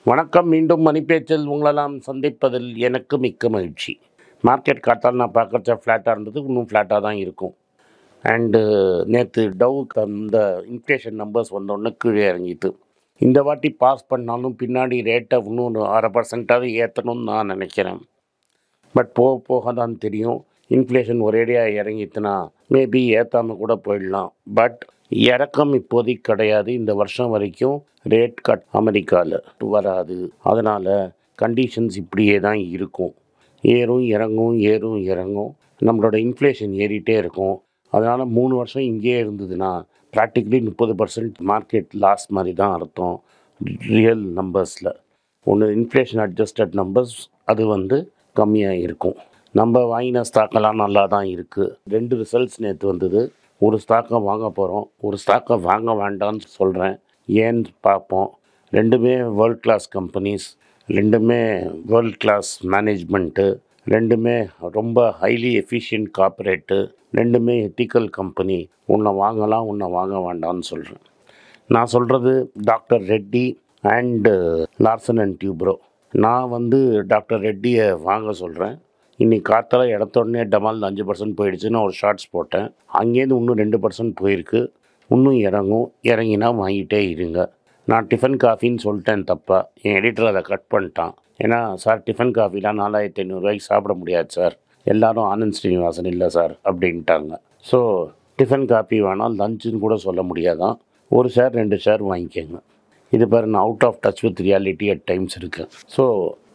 வணக்கம் மீண்டும் மணிப்பேச்சில் உங்களெல்லாம் சந்திப்பதில் எனக்கு மிக்க மகிழ்ச்சி மார்க்கெட் காத்தால் நான் பார்க்குறச்ச ஃப்ளாட்டாக இருந்தது இன்னும் ஃப்ளாட்டாக தான் இருக்கும் அண்டு நேற்று டவுக்கு அந்த இன்ஃப்ளேஷன் நம்பர்ஸ் வந்தோடனே கீழே இறங்கிட்டு இந்த வாட்டி பாஸ் பண்ணாலும் பின்னாடி ரேட்டை இன்னும் ஒரு அரை பர்சன்ட்டாவது ஏற்றணும்னு நான் நினைக்கிறேன் பட் போக போக தான் தெரியும் இன்ஃப்ளேஷன் ஒரேடியாக இறங்கிட்டுனா மேபி ஏற்றாமல் கூட போயிடலாம் பட் இறக்கம் இப்போதைக்கு கிடையாது இந்த வருஷம் வரைக்கும் ரேட் கட் அமெரிக்காவில் வராது அதனால் கண்டிஷன்ஸ் இப்படியே தான் இருக்கும் ஏறும் இறங்கும் ஏறும் இறங்கும் நம்மளோட இன்ஃப்ளேஷன் ஏறிட்டே இருக்கும் அதனால் மூணு வருஷம் இங்கேயே இருந்ததுன்னா ப்ராக்டிக்கலி முப்பது பர்சன்ட் மார்க்கெட் லாஸ் மாதிரி தான் அர்த்தம் ரியல் நம்பர்ஸில் ஒன்று இன்ஃப்ளேஷன் அட்ஜஸ்டட் நம்பர்ஸ் அது வந்து கம்மியாக இருக்கும் நம்ம வாங்கின ஸ்டாக்கெல்லாம் நல்லா தான் இருக்குது ரெண்டு ரிசல்ட்ஸ் நேற்று வந்தது ஒரு ஸ்டாக்கை வாங்க போகிறோம் ஒரு ஸ்டாக்கை வாங்க வேண்டாம்னு சொல்கிறேன் ஏன்னு பார்ப்போம் ரெண்டுமே வேர்ல்ட் கிளாஸ் கம்பெனிஸ் ரெண்டுமே வேர்ல்ட் கிளாஸ் மேனேஜ்மெண்ட்டு ரெண்டுமே ரொம்ப ஹைலி எஃபிஷியன்ட் கார்ப்பரேட்டு ரெண்டுமே எத்திக்கல் கம்பெனி உன்னை வாங்கலாம் உன்னை வாங்க வேண்டாம்னு சொல்கிறேன் நான் சொல்கிறது doctor Reddy and Larsen and Toubro நான் வந்து டாக்டர் ரெட்டியை வாங்க சொல்கிறேன் இன்னைக்கு காத்தால இடத்த உடனே டமால் அஞ்சு பர்சன்ட் போயிடுச்சுன்னு ஒரு ஷார்ட்ஸ் போட்டேன் அங்கேருந்து இன்னும் ரெண்டு பர்சன்ட் போயிருக்கு இன்னும் இறங்கும் இறங்கினா வாங்கிட்டே இருங்க நான் டிஃபன் காஃபின்னு சொல்லிட்டேன் தப்பா என் எடிட்டர் அதை கட் பண்ணிட்டான் ஏன்னா சார் டிஃபன் காஃபிலாம் நாலாயிரத்தி ஐநூறுரூவாய்க்கு சாப்பிட முடியாது சார் எல்லாரும் ஆனந்த் ஸ்ரீனிவாசன் இல்லை சார் அப்படின்ட்டாங்க ஸோ டிஃபன் காஃபி வேணாம் லஞ்சுன்னு கூட சொல்ல முடியாதான் ஒரு ஷேர் ரெண்டு ஷேர் வாங்கிக்கோங்க இது பாரு நான் out of touch with reality at times இருக்குது ஸோ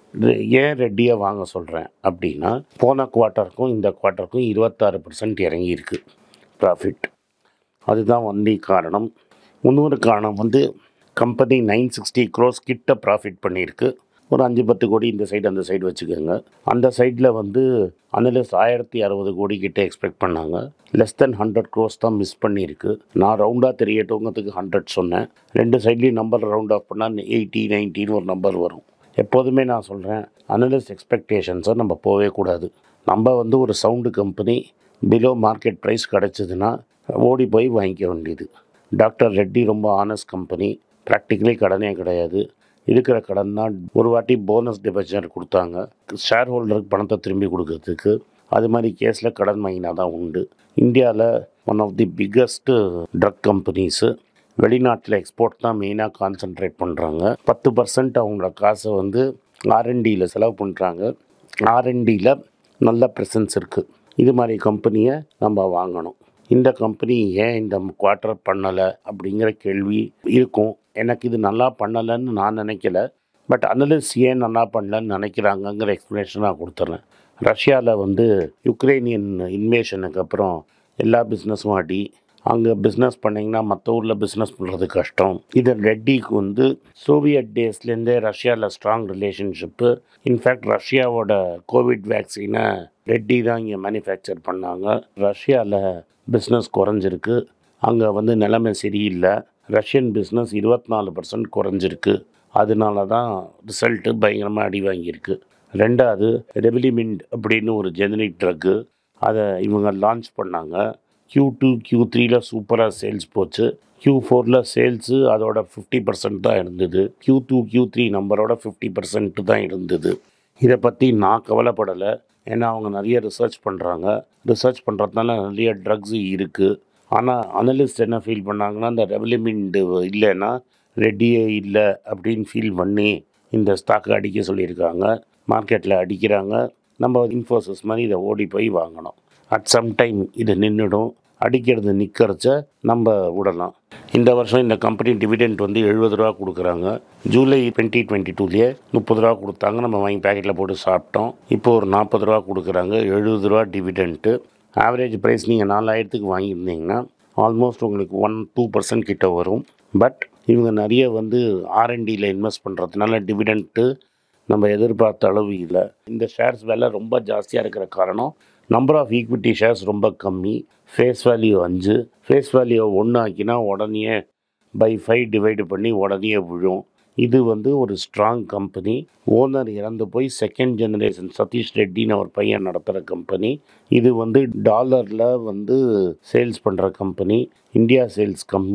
ஏன் ரெட்டியை வாங்க சொல்கிறேன் அப்படின்னா போன குவார்ட்டருக்கும் இந்த குவார்ட்டருக்கும் இருபத்தாறு பர்சன்ட் இறங்கியிருக்கு ப்ராஃபிட் அதுதான் வந்து காரணம் இன்னொரு காரணம் வந்து கம்பெனி நைன் சிக்ஸ்டி க்ரோஸ் கிட்ட ப்ராஃபிட் பண்ணியிருக்கு ஒரு அஞ்சு பத்து கோடி இந்த சைடு அந்த சைடு வச்சுக்கோங்க அந்த சைடில் வந்து அனலிஸ்ட் ஆயிரத்தி அறுபது கோடி கிட்ட எக்ஸ்பெக்ட் பண்ணாங்க லெஸ் தென் ஹண்ட்ரட் க்ரோஸ் தான் மிஸ் பண்ணியிருக்கு நான் ரவுண்டாக தெரியட்டுங்கிறதுக்கு ஹண்ட்ரட் சொன்னேன் ரெண்டு சைட்லேயும் நம்பர் ரவுண்ட் ஆஃப் பண்ணால் எயிட்டி நைன்ட்டின்னு ஒரு நம்பர் வரும் எப்போதுமே நான் சொல்கிறேன் அனலிஸ்ட் எக்ஸ்பெக்டேஷன்ஸை நம்ம போகவே கூடாது நம்ம வந்து ஒரு sound company below market price கிடச்சிதுன்னா ஓடி போய் வாங்கிக்க வேண்டியது டாக்டர் ரெட்டி ரொம்ப ஆனஸ்ட் கம்பெனி ப்ராக்டிக்கலி கடனே கிடையாது இருக்கிற கடன் தான் ஒரு வாட்டி போனஸ் டெபாசிட் கொடுத்தாங்க ஷேர் ஹோல்டருக்கு பணத்தை திரும்பி கொடுக்கறதுக்கு அது மாதிரி கேஸில் கடன் வாங்கினா தான் உண்டு இந்தியாவில் one of the biggest drug companies வெளிநாட்டில் எக்ஸ்போர்ட் தான் மெயினாக கான்சென்ட்ரேட் பண்ணுறாங்க பத்து பர்சன்ட் அவங்களோட காசை வந்து ஆர்என்டியில் செலவு பண்ணுறாங்க ஆர்என்டியில் நல்ல ப்ரெசன்ஸ் இருக்குது இது மாதிரி கம்பெனியை நம்ம வாங்கணும் இந்த கம்பெனி ஏன் இந்த குவார்ட்டர் பண்ணலை அப்படிங்கிற கேள்வி இருக்கும் எனக்கு இது நல்லா பண்ணலைன்னு நான் நினைக்கல பட் அனலிஸ்ட் ஏன் நல்லா பண்ணலன்னு நினைக்கிறாங்கங்கிற எக்ஸ்ப்ளனேஷன் நான் கொடுத்துட்றேன் ரஷ்யாவில் வந்து யுக்ரைனியன் இன்வேஷனுக்கு அப்புறம் எல்லா பிஸ்னஸும் அடி அங்கே பிஸ்னஸ் பண்ணிங்கன்னா மற்ற ஊரில் பிஸ்னஸ் பண்ணுறது கஷ்டம் இது ரெட்டிக்கு வந்து சோவியட் டேஸ்லேருந்தே ரஷ்யாவில் ஸ்ட்ராங் ரிலேஷன்ஷிப்பு இன்ஃபேக்ட் ரஷ்யாவோட கோவிட் வேக்சினை ரெட்டி தான் இங்கே மேனுஃபேக்சர் பண்ணாங்க ரஷ்யாவில் பிஸ்னஸ் குறைஞ்சிருக்கு அங்கே வந்து நிலைமை சரியில்லை ரஷ்யன் பிஸ்னஸ் இருபத்தி நாலு பர்சன்ட் குறைஞ்சிருக்கு அதனால தான் ரிசல்ட்டு பயங்கரமாக அடி வாங்கியிருக்கு ரெண்டாவது ரெபிலிமிண்ட் அப்படின்னு ஒரு ஜெனரிக் ட்ரக்கு அதை இவங்க லான்ச் பண்ணாங்க க்யூ டூ க்யூ த்ரீல சூப்பராக சேல்ஸ் போச்சு க்யூ ஃபோரில் சேல்ஸு அதோட ஃபிஃப்டி பர்சன்ட் தான் இருந்தது க்யூ டூ க்யூ த்ரீ நம்பரோட ஃபிஃப்டி பர்சன்ட் தான் இருந்தது இதை பற்றி நான் கவலைப்படலை ஏன்னா அவங்க நிறைய ரிசர்ச் பண்ணுறாங்க ரிசர்ச் பண்ணுறதுனால நிறைய ட்ரக்ஸ் இருக்குது ஆனால் அனலிஸ்ட் என்ன ஃபீல் பண்ணாங்கன்னா இந்த ரெவலிமிண்ட் இல்லைன்னா ரெடியே இல்லை அப்படின்னு ஃபீல் பண்ணி இந்த ஸ்டாக்கை அடிக்க சொல்லியிருக்காங்க மார்க்கெட்டில் அடிக்கிறாங்க நம்ம இன்ஃபோசிஸ் மாதிரி இதை ஓடி போய் வாங்கணும் அட் சம் டைம் இது நின்றுடும் அடிக்கிறது நிற்கிறச்ச நம்ம விடலாம் இந்த வருஷம் இந்த கம்பெனி டிவிடெண்ட் வந்து எழுபது ரூபா கொடுக்குறாங்க ஜூலை டுவெண்ட்டி டுவெண்ட்டி டூலேயே முப்பது ரூபா கொடுத்தாங்க நம்ம வாங்கி பேக்கெட்டில் போட்டு சாப்பிட்டோம் இப்போ ஒரு நாற்பது ரூபா கொடுக்குறாங்க எழுபது ரூபா டிவிடெண்ட்டு ஆவரேஜ் ப்ரைஸ் நீங்கள் நாலாயிரத்துக்கு வாங்கியிருந்தீங்கன்னா ஆல்மோஸ்ட் உங்களுக்கு ஒன் டூ பர்சன்ட் கிட்ட வரும் பட் இவங்க நிறைய வந்து ஆர்என்டியில் இன்வெஸ்ட் பண்ணுறதுனால டிவிடெண்ட்டு நம்ம எதிர்பார்த்த அளவு இல்லை இந்த ஷேர்ஸ் விலை ரொம்ப ஜாஸ்தியாக இருக்கிற காரணம் நம்பர் ஆஃப் ஈக்விட்டி ஷேர்ஸ் ரொம்ப கம்மி ஃபேஸ் வேல்யூ அஞ்சு ஃபேஸ் வேல்யூ ஒன்று ஆக்கினா உடனே பை ஃபைவ் டிவைடு பண்ணி உடனே விழும் இது வந்து ஒரு ஸ்ட்ராங் கம்பெனி ஓனர் இறந்து போய் செகண்ட் ஜெனரேஷன் சதீஷ் ரெட்டின்னு ஒரு பையன் நடத்துகிற கம்பெனி இது வந்து டாலரில் வந்து சேல்ஸ் பண்ணுற கம்பெனி இந்தியா சேல்ஸ் கம்மி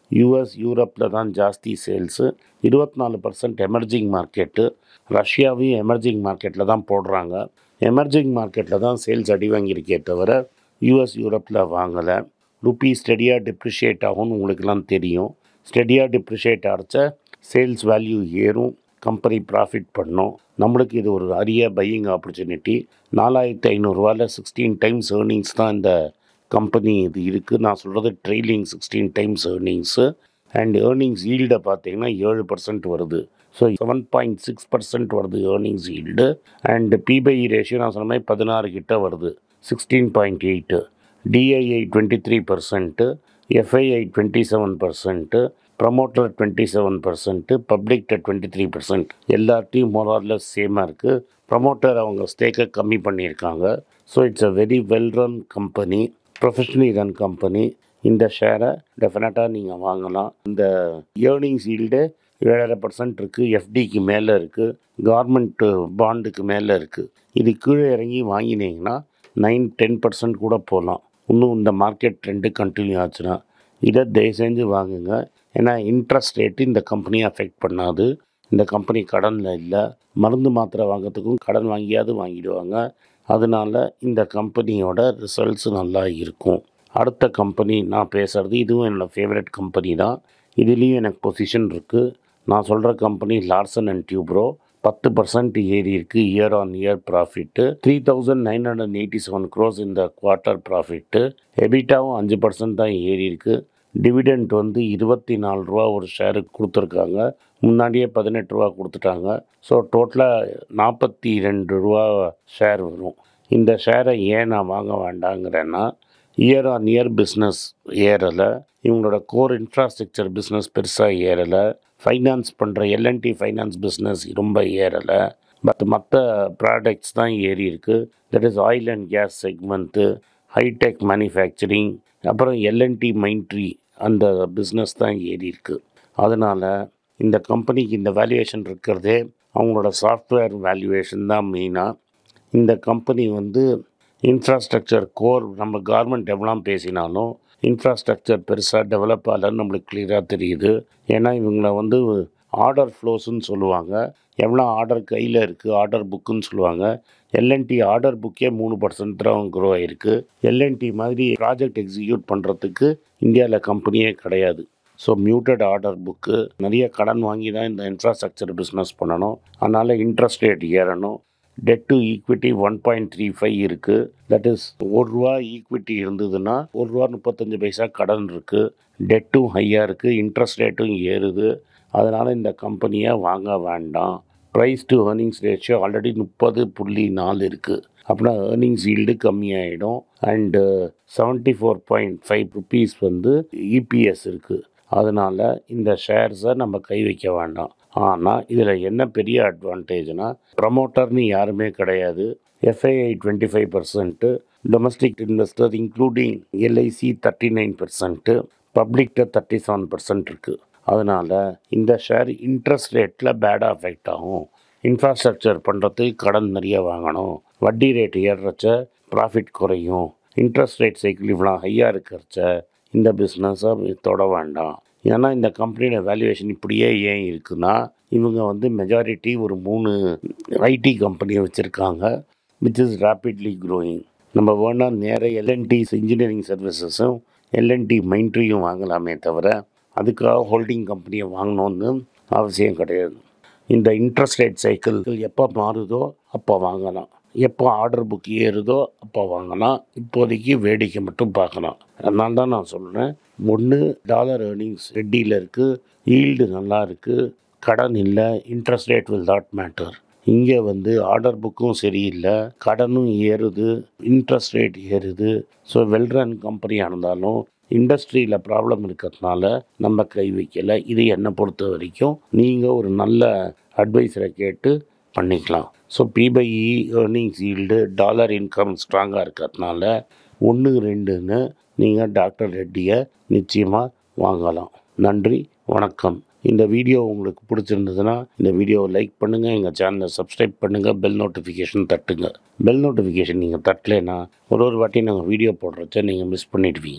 யூஎஸ் யூரோப்பில் தான் ஜாஸ்தி சேல்ஸு இருபத்தி நாலு பர்சன்ட் எமர்ஜிங் மார்க்கெட்டு ரஷ்யாவையும் எமர்ஜிங் மார்க்கெட்டில் தான் போடுறாங்க எமர்ஜிங் மார்க்கெட்டில் தான் சேல்ஸ் அடி வாங்கியிருக்கே தவிர யூஎஸ் யூரோப்பில் வாங்கலை ருப்பி ஸ்டெடியாக டிப்ரிஷியேட் ஆகும்னு உங்களுக்கெல்லாம் தெரியும் ஸ்டெடியாக டிப்ரிஷியேட் ஆகிச்ச சேல்ஸ் வேல்யூ ஏறும் கம்பெனி ப்ராஃபிட் பண்ணும் நம்மளுக்கு இது ஒரு அரிய பையிங் ஆப்பர்ச்சுனிட்டி நாலாயிரத்தி ஐநூறுரூவாவில் சிக்ஸ்டீன் டைம்ஸ் ஏர்னிங்ஸ் தான் இந்த கம்பெனி இது இருக்குது நான் சொல்கிறது trailing sixteen times earnings and earnings ஈல்டை பார்த்தீங்கன்னா ஏழு பர்சன்ட் வருது so seven point six percent வருது earnings yield and PE ratio நான் சொன்ன மாதிரி பதினாறு கிட்ட வருது sixteen point eight DII twenty three percent FII twenty seven percent promoter twenty seven percent பப்ளிக்ட டுவெண்ட்டி த்ரீ பர்சன்ட் எல்லாத்தையும் மோரார்லெஸ் சேமாக இருக்குது ப்ரமோட்டர் அவங்க ஸ்டேக்கை கம்மி பண்ணியிருக்காங்க so it's a very well run company professionally run company இந்த ஷேரை டெஃபினட்டாக நீங்கள் வாங்கலாம் இந்த ஏர்னிங்ஸ் ஈல்டு ஏழரை பர்சன்ட் இருக்குது எஃப்டிக்கு மேலே இருக்குது கவர்மெண்ட்டு பாண்டுக்கு மேலே இருக்குது இது கீழே இறங்கி வாங்கினீங்கன்னா நைன் டென் பர்சன்ட் கூட போகலாம் இன்னும் இந்த மார்க்கெட் ட்ரெண்டு கண்டினியூ ஆச்சுன்னா இதை தயவு செஞ்சு வாங்குங்க ஏன்னா இன்ட்ரெஸ்ட் ரேட்டு இந்த கம்பெனியை அஃபெக்ட் பண்ணாது இந்த கம்பெனி கடனில் இல்லை மருந்து மாத்திரை வாங்கிறதுக்கும் கடன் வாங்கியாவது வாங்கிடுவாங்க அதனால இந்த கம்பெனியோட ரிசல்ட்ஸ் நல்லா இருக்கும் அடுத்த கம்பெனி நான் பேசுகிறது இதுவும் என்னோடய ஃபேவரட் கம்பெனி தான் இதுலேயும் எனக்கு பொசிஷன் இருக்குது நான் சொல்கிற கம்பெனி லார்சன் அண்ட் டியூப்ரோ பத்து பர்சன்ட் ஏறி இருக்கு year on year profit three thousand nine hundred eighty seven crores இந்த குவார்ட்டர் ப்ராஃபிட்டு எபிட்டாவும் அஞ்சு பர்சன்ட் தான் ஏறி இருக்கு டிவிடெண்ட் வந்து இருபத்தி நாலு ரூபா ஒரு ஷேருக்கு கொடுத்துருக்காங்க முன்னாடியே பதினெட்டு ரூபா கொடுத்துட்டாங்க ஸோ டோட்டலாக நாற்பத்தி ரெண்டு ரூபா ஷேர் வரும் இந்த ஷேரை ஏன் நான் வாங்க வேண்டாங்கிறேன்னா இயர் ஆன் இயர் பிஸ்னஸ் ஏறலை இவங்களோட கோர் இன்ஃப்ராஸ்ட்ரக்சர் பிஸ்னஸ் பெருசாக ஏறலை ஃபைனான்ஸ் பண்ணுற எல்என்டி ஃபைனான்ஸ் பிஸ்னஸ் ரொம்ப ஏறலை பட் மற்ற ப்ராடக்ட்ஸ் தான் ஏறி இருக்கு that is oil and gas segment high tech manufacturing அப்புறம் எல்என்டி மைண்ட்ரி அந்த பிஸ்னஸ் தான் ஏறி இருக்கு அதனால் இந்த கம்பெனிக்கு இந்த வேல்யூவேஷன் இருக்கிறதே அவங்களோட சாஃப்ட்வேர் வேல்யூவேஷன் தான் மெயினாக இந்த கம்பெனி வந்து இன்ஃப்ராஸ்ட்ரக்சர் கோர் நம்ம கவர்மெண்ட் எவ்வளோ பேசினாலும் இன்ஃப்ராஸ்ட்ரக்சர் பெருசாக டெவலப் ஆகலன்னு நம்மளுக்கு கிளியராக தெரியுது ஏன்னா இவங்கள வந்து ஆர்டர் ஃப்ளோஸ்ன்னு சொல்லுவாங்க எவ்வளோ ஆர்டர் கையில் இருக்குது ஆர்டர் புக்குன்னு சொல்லுவாங்க எல்என்டி ஆர்டர் புக்கே மூணு பர்சன்ட் தான் க்ரோ ஆகிருக்கு எல்என்டி மாதிரி ப்ராஜெக்ட் எக்ஸிக்யூட் பண்ணுறதுக்கு இந்தியாவில் கம்பெனியே கிடையாது ஸோ மியூட்டட் ஆர்டர் புக்கு நிறைய கடன் வாங்கி தான் இந்த இன்ஃப்ராஸ்ட்ரக்சர் பிஸ்னஸ் பண்ணணும் அதனால் இன்ட்ரெஸ்ட் ரேட் ஏறணும் debt to equity one point three five இருக்குது தட் இஸ் ஒரு ரூபா ஈக்விட்டி இருந்ததுன்னா ஒரு ரூபா முப்பத்தஞ்சு பைசா கடன் இருக்குது டெட்டும் ஹையாக இருக்குது இன்ட்ரெஸ்ட் ரேட்டும் ஏறுது அதனால் இந்த கம்பெனியை வாங்க வேண்டாம் price to earnings ratio already முப்பது புள்ளி நாலு இருக்குது அப்படின்னா ஏர்னிங்ஸ் ஈல்டு கம்மியாயிடும் and seventy four point five rupees வந்து இபிஎஸ் இருக்குது அதனால் இந்த ஷேர்ஸை நம்ம கை வைக்க வேண்டாம் ஆனால் இதில் என்ன பெரிய அட்வான்டேஜ்னா ப்ரமோட்டர்னு யாருமே கிடையாது FII twenty five percent domestic investor including LIC thirty nine percent பப்ளிக்கிட்ட தேர்ட்டி செவன் பர்சன்ட் இருக்குது அதனால் இந்த ஷேர் இன்ட்ரெஸ்ட் ரேட்டில் பேடாக அஃபெக்ட் ஆகும் இன்ஃப்ராஸ்ட்ரக்சர் பண்ணுறதுக்கு கடன் நிறைய வாங்கணும் வட்டி ரேட் ஏறுறச்ச ப்ராஃபிட் குறையும் இன்ட்ரெஸ்ட் ரேட் சைக்கிள் இவ்வளோ ஹையாக இருக்கிறச்ச இந்த பிஸ்னஸை தொட வேண்டாம் ஏன்னா இந்த கம்பெனியோட வேல்யூவேஷன் இப்படியே ஏன் இருக்குன்னா இவங்க வந்து மெஜாரிட்டி ஒரு மூணு ஐடி கம்பெனியை வச்சுருக்காங்க விச் இஸ் ரேப்பிட்லி க்ரோயிங் நம்ம வேணால் நேர எல்என்டிஸ் இன்ஜினியரிங் சர்வீசஸும் எல்என்டி மைண்ட்ரியும் வாங்கலாமே தவிர அதுக்காக ஹோல்டிங் கம்பெனியை வாங்கணும்னு அவசியம் கிடையாது இந்த இன்ட்ரெஸ்ட் ரேட் சைக்கிள் எப்போ மாறுதோ அப்போ வாங்கலாம் எப்போ ஆர்டர் புக் ஏறுதோ அப்போ வாங்கலாம் இப்போதைக்கு வேடிக்கை மட்டும் பார்க்கலாம் அதனால தான் நான் சொல்கிறேன் ஒன்று டாலர் ஏர்னிங்ஸ் ரெட்டியில் இருக்குது ஈல்டு நல்லா இருக்குது கடன் இல்லை interest rate will not matter இங்கே வந்து ஆர்டர் புக்கும் சரியில்லை கடனும் ஏறுது இன்ட்ரெஸ்ட் ரேட் ஏறுது ஸோ வெல்ரன் கம்பெனியாக இருந்தாலும் இண்டஸ்ட்ரியில் ப்ராப்ளம் இருக்கிறதுனால நம்ம கை வைக்கலை இது என்னை பொறுத்த வரைக்கும் நீங்கள் ஒரு நல்ல அட்வைஸரை கேட்டு பண்ணிக்கலாம் so P by E earnings yield dollar income ஸ்ட்ராங்காக இருக்கிறதுனால ஒன்று ரெண்டுன்னு நீங்கள் டாக்டர் ரெட்டியை நிச்சயமாக வாங்கலாம் நன்றி வணக்கம் இந்த வீடியோ உங்களுக்கு பிடிச்சிருந்ததுன்னா இந்த வீடியோவை லைக் பண்ணுங்கள் எங்கள் சேனலை சப்ஸ்கிரைப் பண்ணுங்கள் பெல் நோட்டிஃபிகேஷன் தட்டுங்க பெல் நோட்டிஃபிகேஷன் நீங்கள் தட்டலைன்னா ஒரு ஒரு வாட்டி நாங்கள் வீடியோ போடுறச்ச நீங்கள் மிஸ் பண்ணிடுவீங்க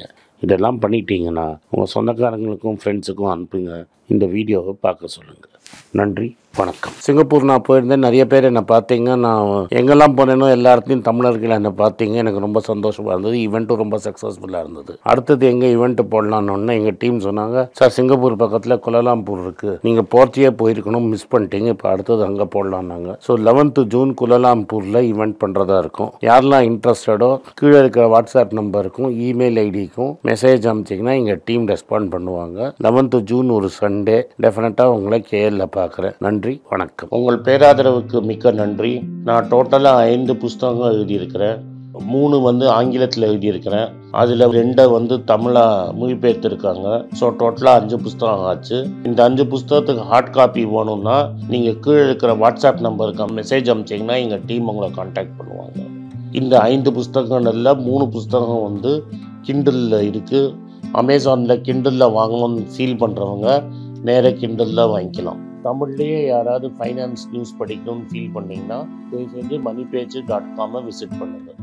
இதெல்லாம் பண்ணிட்டீங்கன்னா உங்கள் சொந்தக்காரங்களுக்கும் ஃப்ரெண்ட்ஸுக்கும் அனுப்புங்க இந்த வீடியோவை பார்க்க சொல்லுங்கள் நன்றி வணக்கம் சிங்கப்பூர் நான் போயிருந்தேன் நிறைய பேர் என்னை பார்த்தீங்க நான் எங்கெல்லாம் போனேனோ எல்லா இடத்துலையும் தமிழர்கள் என்னை பார்த்தீங்க எனக்கு ரொம்ப சந்தோஷமாக இருந்தது ஈவெண்ட்டும் ரொம்ப சக்ஸஸ்ஃபுல்லாக இருந்தது அடுத்தது எங்கே ஈவெண்ட்டு போடலான்னு எங்கள் டீம் சொன்னாங்க சார் சிங்கப்பூர் பக்கத்தில் குலாலம்பூர் இருக்குது நீங்கள் போர்த்தியே போயிருக்கணும் மிஸ் பண்ணிட்டீங்க இப்போ அடுத்தது அங்கே போடலான்னாங்க ஸோ லெவன்த்து ஜூன் குலாலம்பூரில் ஈவெண்ட் பண்ணுறதா இருக்கும் யாரெல்லாம் இன்ட்ரெஸ்டடோ கீழே இருக்கிற வாட்ஸ்அப் நம்பருக்கும் இமெயில் ஐடிக்கும் மெசேஜ் அனுப்பிச்சிங்கன்னா எங்கள் டீம் ரெஸ்பாண்ட் பண்ணுவாங்க லெவன்த்து ஜூன் ஒரு சண்டே டெஃபினட்டாக உங்களை கேஎல்ல பார்க்குறேன் நன்றி வணக்கம் உங்கள் பேராதரவுக்கு மிக்க நன்றி நான் டோட்டலாக ஐந்து புஸ்தகங்கள் எழுதியிருக்கிறேன் மூணு வந்து ஆங்கிலத்தில் எழுதியிருக்கிறேன் அதில் ரெண்டை வந்து தமிழாக மொழிபெயர்த்திருக்காங்க ஸோ டோட்டலாக அஞ்சு புஸ்தகம் ஆச்சு இந்த அஞ்சு புஸ்தகத்துக்கு ஹார்ட் காப்பி வேணும்னா நீங்கள் கீழே இருக்கிற வாட்ஸ்அப் நம்பருக்கு மெசேஜ் அனுப்பிச்சிங்கன்னா எங்கள் டீம் உங்களை காண்டாக்ட் பண்ணுவாங்க இந்த ஐந்து புஸ்தகங்கள்ல மூணு புஸ்தகம் வந்து கிண்டலில் இருக்குது அமேசானில் கிண்டலில் வாங்கணும்னு ஃபீல் பண்ணுறவங்க நேராக கிண்டலில் வாங்கிக்கலாம் தமிழ்லேயே யாராவது ஃபைனான்ஸ் நியூஸ் படிக்கணும்னு ஃபீல் பண்ணீங்கன்னா தயவு செஞ்சு மணி பேஜ் டாட் காமை விசிட் பண்ணுங்கள்